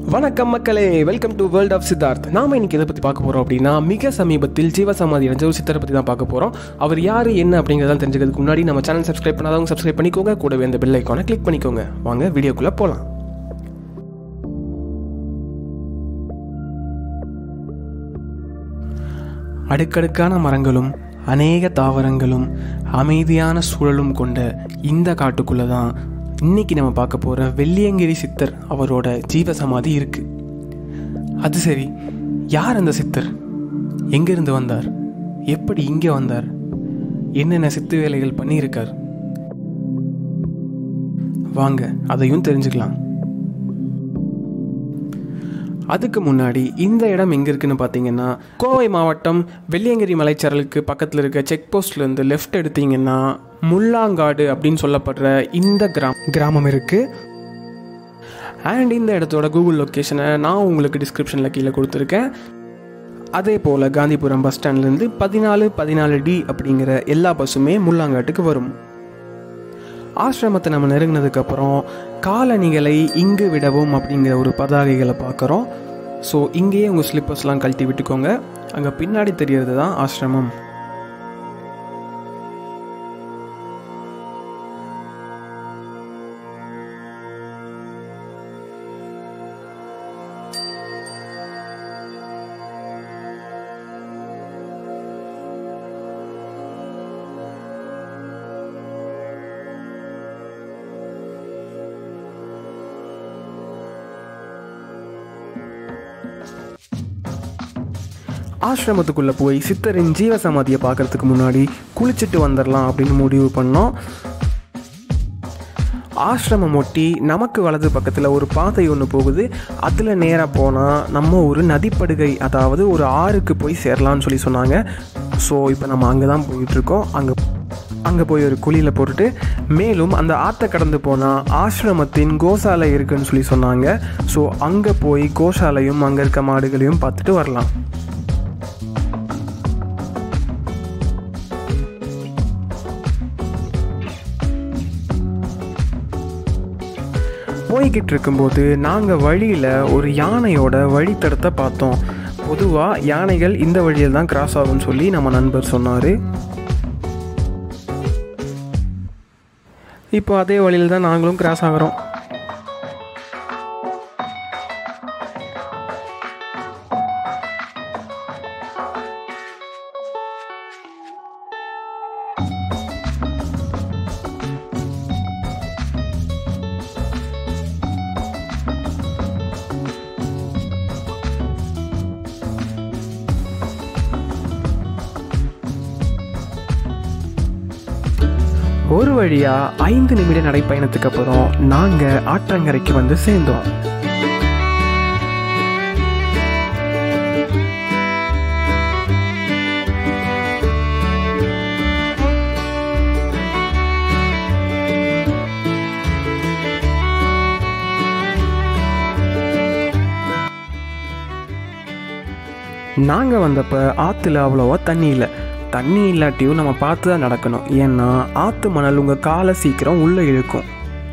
வணக்கம் மக்களே welcome to world of Siddharth நாம இன்னைக்கு எதை பற்றி பார்க்க போகிறோம் அப்படின்னா மிக சமீபத்தில் ஜீவசமாதி அடைஞ்ச ஒரு சித்தரை பற்றி தான் பார்க்க போகிறோம் அவர் யார் என்ன அப்படிங்கிறதெல்லாம் தெரிஞ்சுக்கிறதுக்கு முன்னாடி நம்ம சேனல் சப்ஸ்கிரைப் பண்ணாதவங்க சப்ஸ்கிரைப் பண்ணிக்கோங்க கூடவே இந்த பெல் ஐக்கானை கிளிக் பண்ணிக்கோங்க வாங்க வீடியோக்குள்ளே போகலாம் அடுக்கடுக்கான மரங்களும் அநேக தாவரங்களும் அமைதியான சூழலும் கொண்ட இந்த காட்டுக்குள்ளே தான் இன்னைக்கு நம்ம பார்க்க போகிற வெள்ளியங்கிரி சித்தர் அவரோட ஜீவசமாதி இருக்கு அது சரி யார் அந்த சித்தர் எங்கிருந்து வந்தார் எப்படி இங்கே வந்தார் என்னென்ன சித்து வேலைகள் பண்ணியிருக்கார் வாங்க அதையும் தெரிஞ்சுக்கலாம் அதுக்கு முன்னாடி இந்த இடம் எங்கே இருக்குன்னு பார்த்தீங்கன்னா கோவை மாவட்டம் வெள்ளியங்கிரி மலைச்சாரலுக்கு பக்கத்தில் இருக்க செக் போஸ்ட்லேருந்து லெஃப்ட் எடுத்தீங்கன்னா முள்ளாங்காடு அப்படின்னு சொல்லப்படுற இந்த கிராம் கிராமம் இருக்குது அண்ட் இந்த இடத்தோட கூகுள் லொக்கேஷனை நான் உங்களுக்கு டிஸ்கிரிப்ஷனில் கீழே கொடுத்துருக்கேன் அதே போல் காந்திபுரம் பஸ் ஸ்டாண்ட்லேருந்து பதினாலு பதினாலு டி அப்படிங்கிற எல்லா பஸ்ஸுமே முள்ளாங்காட்டுக்கு வரும் ஆசிரமத்தை நம்ம நெருங்கினதுக்கப்புறம் காலணிகளை இங்கு விடவும் அப்படிங்கிற ஒரு பதாகைகளை பார்க்குறோம் ஸோ இங்கேயே உங்கள் ஸ்லிப்பர்ஸ்லாம் கழட்டி விட்டுக்கோங்க அங்கே பின்னாடி தெரியறது தான் ஆசிரமம் ஆசிரமத்துக்குள்ளே போய் சித்தரின் ஜீவசமாதியை பார்க்கறதுக்கு முன்னாடி குளிச்சுட்டு வந்துடலாம் அப்படின்னு முடிவு பண்ணோம் ஆசிரமம் ஒட்டி நமக்கு வலது பக்கத்தில் ஒரு பாதை ஒன்று போகுது அதில் நேராக போனால் நம்ம ஒரு நதிப்படுகை அதாவது ஒரு ஆறுக்கு போய் சேரலாம்னு சொல்லி சொன்னாங்க ஸோ இப்போ நம்ம அங்கே தான் போயிட்டுருக்கோம் அங்கே அங்கே போய் ஒரு குழியில் போட்டுட்டு மேலும் அந்த ஆற்றை கடந்து போனால் ஆசிரமத்தின் கோசாலை இருக்குன்னு சொல்லி சொன்னாங்க ஸோ அங்கே போய் கோசாலையும் அங்கே இருக்க மாடுகளையும் பார்த்துட்டு வரலாம் போய்கிட்டு இருக்கும்போது நாங்கள் வழியில் ஒரு யானையோட வழித்தடத்தை பார்த்தோம் பொதுவாக யானைகள் இந்த வழியில் தான் கிராஸ் ஆகும்னு சொல்லி நம்ம நண்பர் சொன்னார் இப்போ அதே வழியில் தான் நாங்களும் கிராஸ் ஆகிறோம் ஒரு வழியா ஐந்து நிமிட நடைப்பயணத்துக்கு அப்புறம் நாங்க ஆற்றங்கரைக்கு வந்து சேர்ந்தோம் நாங்கள் வந்தப்ப ஆற்றுல அவ்வளோவா தண்ணி இல்லை தண்ணி இல்லாட்டியும் நம்ம பார்த்து தான் நடக்கணும் ஏன்னா ஆற்று மணல் உங்கள் காலை சீக்கிரம் உள்ளே இழுக்கும்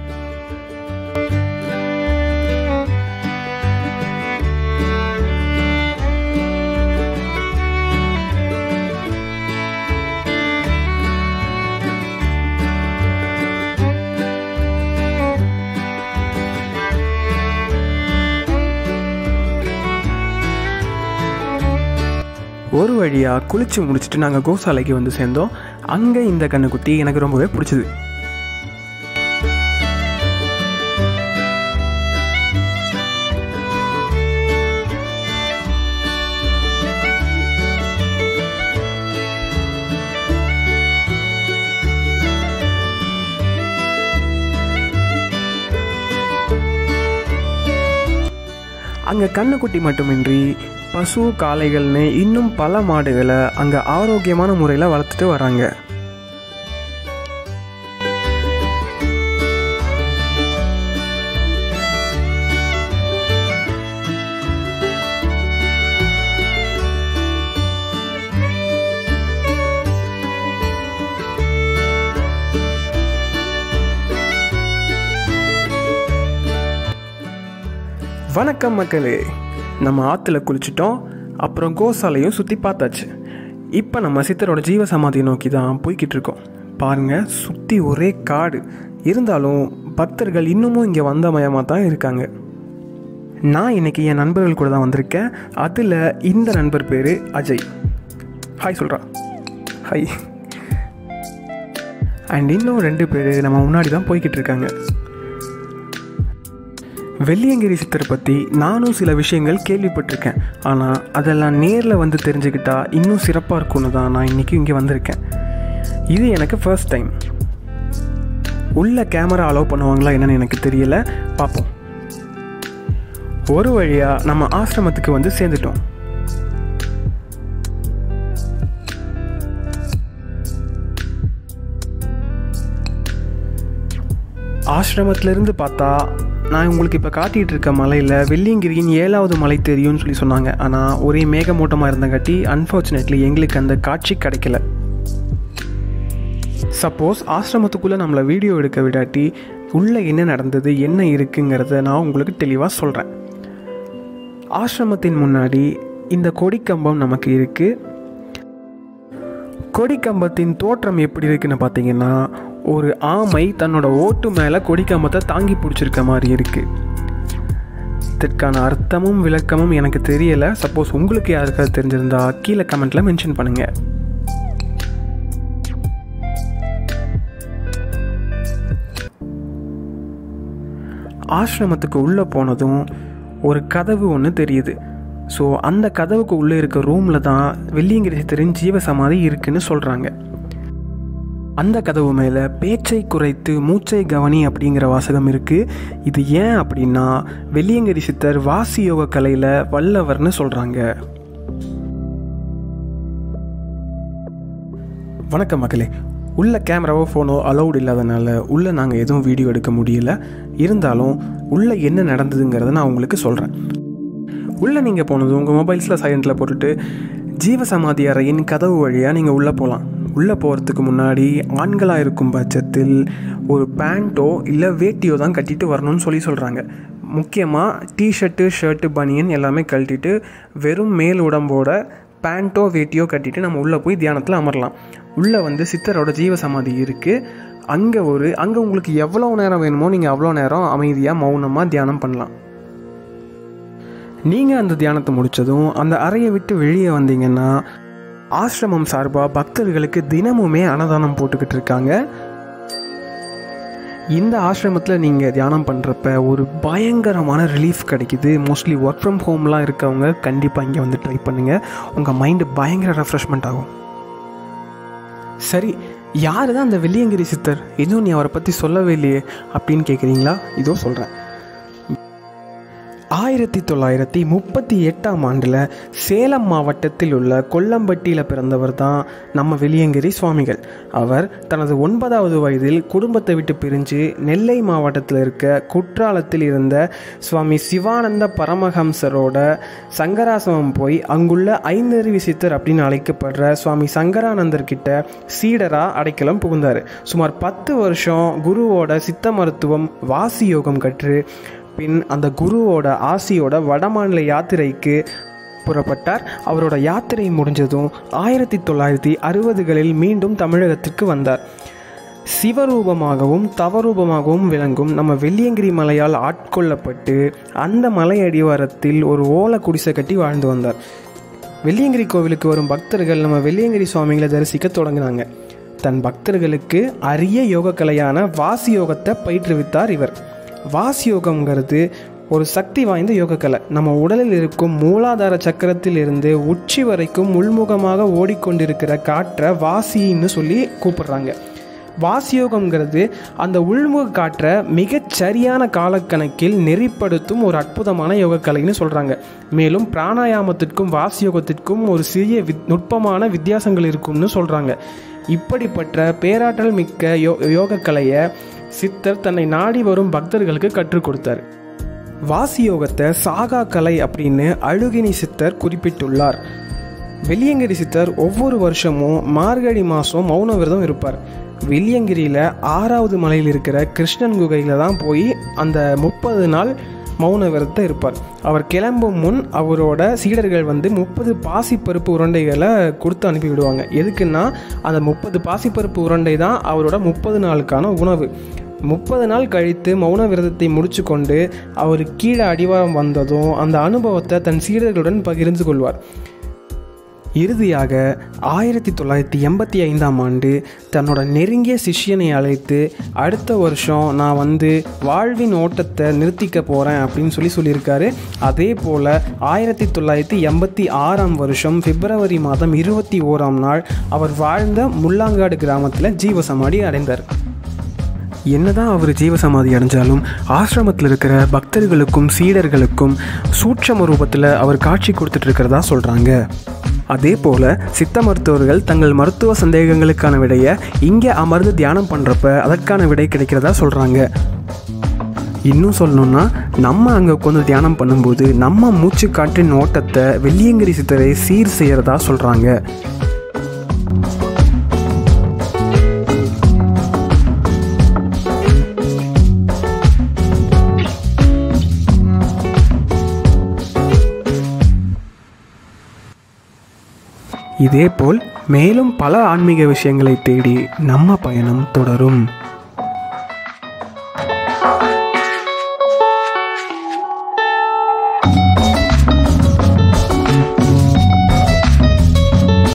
ஒரு வழியாக குளிச்சு முடிச்சுட்டு நாங்கள் கோசாலைக்கு வந்து சேர்ந்தோம் அங்கே இந்த கண்ணுக்குட்டி எனக்கு ரொம்பவே பிடிச்சது அங்கே கண்ணுக்குட்டி மட்டுமின்றி பசு காளைகள்னு இன்னும் பல மாடுகளை அங்கே ஆரோக்கியமான முறையில் வளர்த்துட்டு வராங்க வணக்கம் மக்களே நம்ம ஆற்றுல குளிச்சிட்டோம் அப்புறம் கோசாலையும் சுற்றி பார்த்தாச்சு இப்போ நம்ம சித்தரோட ஜீவ சமாதியை நோக்கி தான் போய்கிட்டு இருக்கோம் பாருங்கள் சுற்றி ஒரே காடு இருந்தாலும் பக்தர்கள் இன்னமும் இங்கே வந்தமயமாக தான் இருக்காங்க நான் இன்னைக்கு என் நண்பர்கள் கூட தான் வந்திருக்கேன் அதில் இந்த நண்பர் பேர் அஜய் ஹாய் சொல்கிறா ஹாய் அண்ட் இன்னும் ரெண்டு பேர் நம்ம முன்னாடி தான் போய்கிட்டு இருக்காங்க வெள்ளியங்கிரி சித்தர் பற்றி நானும் சில விஷயங்கள் கேள்விப்பட்டிருக்கேன் ஆனால் அதெல்லாம் நேரில் வந்து தெரிஞ்சுக்கிட்டா இன்னும் சிறப்பாக இருக்கும்னு தான் நான் இன்றைக்கி இங்கே வந்திருக்கேன் இது எனக்கு ஃபர்ஸ்ட் டைம் உள்ள கேமரா அலோவ் பண்ணுவாங்களா என்னன்னு எனக்கு தெரியல பார்ப்போம் ஒரு வழியாக நம்ம ஆசிரமத்துக்கு வந்து சேர்ந்துட்டோம் ஆசிரமத்திலேருந்து பார்த்தா நான் உங்களுக்கு இப்போ காட்டிகிட்டு இருக்க மலையில் வெள்ளியங்கிரியின் ஏழாவது மலை தெரியும்னு சொல்லி சொன்னாங்க ஆனால் ஒரே மேகமூட்டமாக இருந்தங்காட்டி அன்ஃபார்ச்சுனேட்லி எங்களுக்கு அந்த காட்சி கிடைக்கல சப்போஸ் ஆசிரமத்துக்குள்ளே நம்மளை வீடியோ எடுக்க விடாட்டி உள்ளே என்ன நடந்தது என்ன இருக்குங்கிறத நான் உங்களுக்கு தெளிவாக சொல்கிறேன் ஆசிரமத்தின் முன்னாடி இந்த கொடிக்கம்பம் நமக்கு இருக்குது கொடிக்கம்பத்தின் தோற்றம் எப்படி இருக்குன்னு பார்த்தீங்கன்னா ஒரு ஆமை தன்னோட ஓட்டு மேலே கொடிக்கம்பத்தை தாங்கி பிடிச்சிருக்க மாதிரி இருக்கு இதற்கான அர்த்தமும் விளக்கமும் எனக்கு தெரியலை சப்போஸ் உங்களுக்கு யாருக்காவது தெரிஞ்சிருந்தா கீழே கமெண்ட்டில் மென்ஷன் பண்ணுங்கள் ஆசிரமத்துக்கு உள்ளே போனதும் ஒரு கதவு ஒன்று தெரியுது ஸோ அந்த கதவுக்கு உள்ளே இருக்க ரூமில் தான் வெள்ளியங்கிரி சித்தரின் ஜீவசமாதி இருக்குன்னு சொல்கிறாங்க அந்த கதவு மேலே பேச்சை குறைத்து மூச்சை கவனி அப்படிங்கிற வாசகம் இருக்குது இது ஏன் அப்படின்னா வெள்ளியங்கிரி சித்தர் வாசி யோக கலையில் வல்லவர்னு சொல்கிறாங்க வணக்கம் மக்களே உள்ள கேமராவோ ஃபோனோ அலௌட் இல்லாதனால உள்ளே நாங்கள் எதுவும் வீடியோ எடுக்க முடியல இருந்தாலும் உள்ளே என்ன நடந்ததுங்கிறத நான் உங்களுக்கு சொல்கிறேன் உள்ளே நீங்கள் போனது உங்கள் மொபைல்ஸில் சைலண்டில் போட்டுட்டு ஜீவசமாதி அறையின் கதவு வழியாக நீங்கள் உள்ளே போகலாம் உள்ளே போகிறதுக்கு முன்னாடி ஆண்களாக இருக்கும் பட்சத்தில் ஒரு பேண்ட்டோ இல்லை வேட்டியோ தான் கட்டிட்டு வரணும்னு சொல்லி சொல்கிறாங்க முக்கியமாக டிஷர்ட்டு ஷர்ட்டு பனியன் எல்லாமே கழட்டிட்டு வெறும் மேல் உடம்போட பேண்ட்டோ வேட்டியோ கட்டிட்டு நம்ம உள்ளே போய் தியானத்தில் அமரலாம் உள்ளே வந்து சித்தரோட ஜீவசமாதி இருக்குது அங்கே ஒரு அங்கே உங்களுக்கு எவ்வளோ நேரம் வேணுமோ நீங்கள் அவ்வளோ நேரம் அமைதியாக மௌனமாக தியானம் பண்ணலாம் நீங்கள் அந்த தியானத்தை முடித்ததும் அந்த அறையை விட்டு வெளியே வந்தீங்கன்னா ஆசிரமம் சார்பாக பக்தர்களுக்கு தினமுமே அன்னதானம் போட்டுக்கிட்டு இருக்காங்க இந்த ஆசிரமத்தில் நீங்கள் தியானம் பண்ணுறப்ப ஒரு பயங்கரமான ரிலீஃப் கிடைக்குது மோஸ்ட்லி ஒர்க் ஃப்ரம் ஹோம்லாம் இருக்கவங்க கண்டிப்பாக இங்கே வந்து ட்ரை பண்ணுங்கள் உங்கள் மைண்டு பயங்கர ரெஃப்ரெஷ்மெண்ட் ஆகும் சரி யார் தான் அந்த வெள்ளியங்கிரி சித்தர் எதுவும் நீ அவரை பற்றி சொல்லவே இல்லையே அப்படின்னு கேட்குறீங்களா இதோ சொல்கிறேன் ஆயிரத்தி தொள்ளாயிரத்தி முப்பத்தி எட்டாம் ஆண்டில் சேலம் மாவட்டத்தில் உள்ள கொல்லம்பட்டியில் பிறந்தவர் தான் நம்ம வெளியங்கிரி சுவாமிகள் அவர் தனது ஒன்பதாவது வயதில் குடும்பத்தை விட்டு பிரிஞ்சு நெல்லை மாவட்டத்தில் இருக்க குற்றாலத்தில் இருந்த சுவாமி சிவானந்த பரமஹம்சரோட சங்கராசிரமம் போய் அங்குள்ள ஐந்தறிவி சித்தர் அப்படின்னு அழைக்கப்படுற சுவாமி சங்கரானந்தர் கிட்ட சீடராக அடைக்கலம் புகுந்தார் சுமார் பத்து வருஷம் குருவோட சித்த மருத்துவம் வாசி யோகம் கற்று பின் அந்த குருவோட ஆசியோட வடமாநில யாத்திரைக்கு புறப்பட்டார் அவரோட யாத்திரை முடிஞ்சதும் ஆயிரத்தி தொள்ளாயிரத்தி அறுபதுகளில் மீண்டும் தமிழகத்திற்கு வந்தார் சிவரூபமாகவும் தவரூபமாகவும் விளங்கும் நம்ம வெள்ளியங்கிரி மலையால் ஆட்கொள்ளப்பட்டு அந்த மலை அடிவாரத்தில் ஒரு ஓலை குடிசை கட்டி வாழ்ந்து வந்தார் வெள்ளியங்கிரி கோவிலுக்கு வரும் பக்தர்கள் நம்ம வெள்ளியங்கிரி சுவாமிகளை தரிசிக்க தொடங்கினாங்க தன் பக்தர்களுக்கு அரிய யோக கலையான வாசி யோகத்தை பயிற்றுவித்தார் இவர் வாசி யோகம்ங்கிறது ஒரு சக்தி வாய்ந்த யோகக்கலை நம்ம உடலில் இருக்கும் மூலாதார சக்கரத்தில் இருந்து உச்சி வரைக்கும் உள்முகமாக ஓடிக்கொண்டிருக்கிற காற்றை வாசின்னு சொல்லி கூப்பிடுறாங்க வாசியோகம்ங்கிறது அந்த உள்முக காற்றை மிகச் சரியான காலக்கணக்கில் நெறிப்படுத்தும் ஒரு அற்புதமான யோகக்கலைன்னு சொல்கிறாங்க மேலும் பிராணாயாமத்திற்கும் வாசியோகத்திற்கும் ஒரு சிறிய வித் நுட்பமான வித்தியாசங்கள் இருக்கும்னு சொல்கிறாங்க இப்படிப்பட்ட பேராற்றல் மிக்க யோ யோகக்கலையை சித்தர் தன்னை நாடி வரும் பக்தர்களுக்கு கற்றுக் கொடுத்தார் வாசியோகத்தை சாகா கலை அப்படின்னு அழுகினி சித்தர் குறிப்பிட்டுள்ளார் வெள்ளியங்கிரி சித்தர் ஒவ்வொரு வருஷமும் மார்கழி மாதம் மௌன விரதம் இருப்பார் வெள்ளியங்கிரியில் ஆறாவது மலையில் இருக்கிற கிருஷ்ணன் குகையில் தான் போய் அந்த முப்பது நாள் மௌன விரதத்தை இருப்பார் அவர் கிளம்பும் முன் அவரோட சீடர்கள் வந்து முப்பது பாசிப்பருப்பு உருண்டைகளை கொடுத்து அனுப்பி விடுவாங்க எதுக்குன்னா அந்த முப்பது பாசிப்பருப்பு உருண்டை தான் அவரோட முப்பது நாளுக்கான உணவு முப்பது நாள் கழித்து மௌன விரதத்தை முடிச்சு கொண்டு அவர் கீழே அடிவாரம் வந்ததும் அந்த அனுபவத்தை தன் சீடர்களுடன் பகிர்ந்து கொள்வார் இறுதியாக ஆயிரத்தி தொள்ளாயிரத்தி எண்பத்தி ஐந்தாம் ஆண்டு தன்னோட நெருங்கிய சிஷ்யனை அழைத்து அடுத்த வருஷம் நான் வந்து வாழ்வின் ஓட்டத்தை நிறுத்திக்க போகிறேன் அப்படின்னு சொல்லி சொல்லியிருக்காரு அதே போல் ஆயிரத்தி தொள்ளாயிரத்தி எண்பத்தி ஆறாம் வருஷம் பிப்ரவரி மாதம் இருபத்தி ஓராம் நாள் அவர் வாழ்ந்த முள்ளாங்காடு கிராமத்தில் ஜீவசமாடி அடைந்தார் என்னதான் அவர் ஜீவசமாதி அடைஞ்சாலும் ஆசிரமத்தில் இருக்கிற பக்தர்களுக்கும் சீடர்களுக்கும் சூட்சம ரூபத்தில் அவர் காட்சி கொடுத்துட்டு இருக்கிறதா சொல்கிறாங்க அதே போல் சித்த மருத்துவர்கள் தங்கள் மருத்துவ சந்தேகங்களுக்கான விடையை இங்கே அமர்ந்து தியானம் பண்ணுறப்ப அதற்கான விடை கிடைக்கிறதா சொல்கிறாங்க இன்னும் சொல்லணும்னா நம்ம அங்கே உட்காந்து தியானம் பண்ணும்போது நம்ம மூச்சு காற்றின் ஓட்டத்தை வெள்ளியங்கிரி சித்தரை சீர் செய்கிறதா சொல்கிறாங்க இதேபோல் மேலும் பல ஆன்மீக விஷயங்களை தேடி நம்ம பயணம் தொடரும்